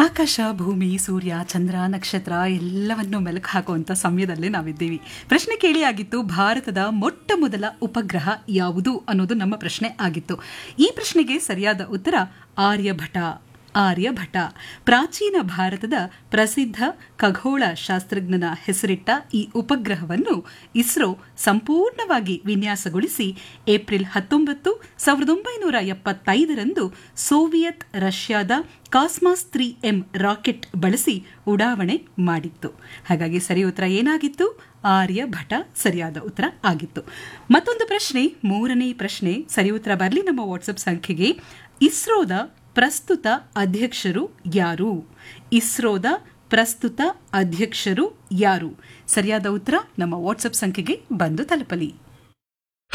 ಆಕಾಶ ಭೂಮಿ ಸೂರ್ಯ ಚಂದ್ರ ನಕ್ಷತ್ರ ಎಲ್ಲವನ್ನು ಮೆಲುಕು ಹಾಕುವಂಥ ಸಮಯದಲ್ಲಿ ನಾವಿದ್ದೀವಿ ಪ್ರಶ್ನೆ ಕೇಳಿ ಆಗಿತ್ತು ಭಾರತದ ಮೊಟ್ಟ ಮೊದಲ ಉಪಗ್ರಹ ಯಾವುದು ಅನ್ನೋದು ನಮ್ಮ ಪ್ರಶ್ನೆ ಆಗಿತ್ತು ಈ ಪ್ರಶ್ನೆಗೆ ಸರಿಯಾದ ಉತ್ತರ ಆರ್ಯಭಟ ಆರ್ಯಭಟ ಪ್ರಾಚೀನ ಭಾರತದ ಪ್ರಸಿದ್ಧ ಖಗೋಳ ಶಾಸ್ತ್ರಜ್ಞನ ಹೆಸರಿಟ್ಟ ಈ ಉಪಗ್ರಹವನ್ನು ಇಸ್ರೋ ಸಂಪೂರ್ಣವಾಗಿ ವಿನ್ಯಾಸಗೊಳಿಸಿ ಏಪ್ರಿಲ್ ಹತ್ತೊಂಬತ್ತು ಸಾವಿರದ ಒಂಬೈನೂರ ಎಪ್ಪತ್ತೈದರಂದು ಸೋವಿಯತ್ ರಷ್ಯಾದ ಕಾಸ್ಮಾಸ್ ತ್ರೀ ಎಂ ರಾಕೆಟ್ ಬಳಸಿ ಉಡಾವಣೆ ಮಾಡಿತ್ತು ಹಾಗಾಗಿ ಸರಿ ಉತ್ತರ ಏನಾಗಿತ್ತು ಆರ್ಯಭಟ ಸರಿಯಾದ ಉತ್ತರ ಆಗಿತ್ತು ಮತ್ತೊಂದು ಪ್ರಶ್ನೆ ಮೂರನೇ ಪ್ರಶ್ನೆ ಸರಿ ಉತ್ತರ ಬರಲಿ ನಮ್ಮ ವಾಟ್ಸಪ್ ಸಂಖ್ಯೆಗೆ ಇಸ್ರೋದ ಪ್ರಸ್ತುತ ಅಧ್ಯಕ್ಷರು ಯಾರು ಇಸ್ರೋದ ಪ್ರಸ್ತುತ ಅಧ್ಯಕ್ಷರು ಯಾರು ಸರಿಯಾದ ಉತ್ತರ ನಮ್ಮ ವಾಟ್ಸಪ್ ಸಂಖ್ಯೆಗೆ ಬಂದು ತಲುಪಲಿ